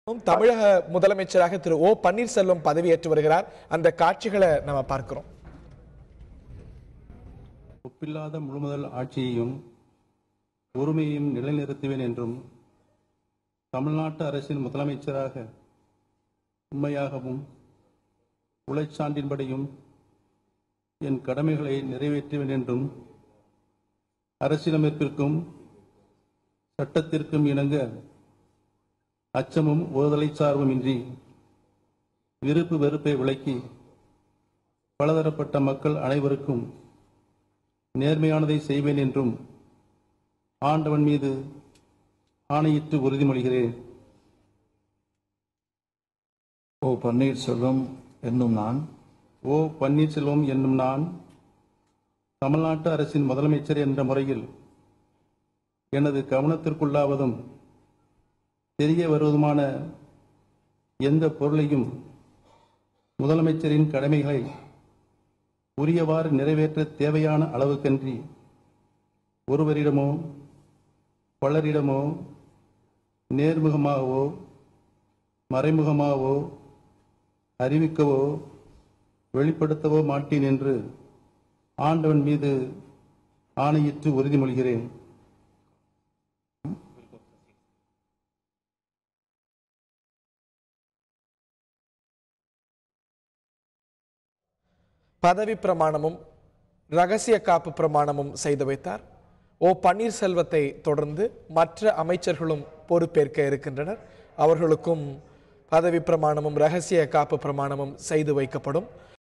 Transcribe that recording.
தமிழக முதலமைச்சராக திரு ஓ பன்னீர்செல்வம் பதவியேற்று வருகிறார் அந்த காட்சிகளை நம்ம பார்க்கிறோம் ஒப்பில்லாத முழுமுதல் ஆட்சியையும் ஒருமையையும் நிலைநிறுத்துவேன் என்றும் தமிழ்நாட்டு அரசின் முதலமைச்சராக உண்மையாகவும் உழைச்சான்றின்படியும் என் கடமைகளை நிறைவேற்றுவேன் என்றும் அரசியலமைப்பிற்கும் சட்டத்திற்கும் இணங்க அச்சமும் ஒருதலை சார்பும் இன்றி விருப்பு வெறுப்பை விலக்கி பலதரப்பட்ட மக்கள் அனைவருக்கும் நேர்மையானதை செய்வேன் என்றும் ஆண்டவன் மீது ஆணையிட்டு உறுதிமொழிகிறேன் ஓ பன்னீர்செல்வம் என்னும் நான் ஓ பன்னீர்செல்வம் என்னும் நான் தமிழ்நாட்டு அரசின் முதலமைச்சர் என்ற முறையில் எனது கவனத்திற்குள்ளாவதும் தெரிய வருவதுமான எந்த பொருளையும் முதலமைச்சரின் கடமைகளை உரியவாறு நிறைவேற்ற தேவையான அளவுக்கன்றி ஒருவரிடமோ பலரிடமோ நேர்முகமாகவோ மறைமுகமாகவோ அறிவிக்கவோ வெளிப்படுத்தவோ மாட்டேன் என்று ஆண்டவன் மீது ஆணையிட்டு உறுதிமொழிகிறேன் பதவி பிரமாணமும் ரகசிய காப்பு பிரமாணமும் செய்து வைத்தார் ஓ பன்னீர்செல்வத்தை தொடர்ந்து மற்ற அமைச்சர்களும் பொறுப்பேற்க இருக்கின்றனர் அவர்களுக்கும் பதவி பிரமாணமும் ரகசிய காப்பு பிரமாணமும் செய்து வைக்கப்படும்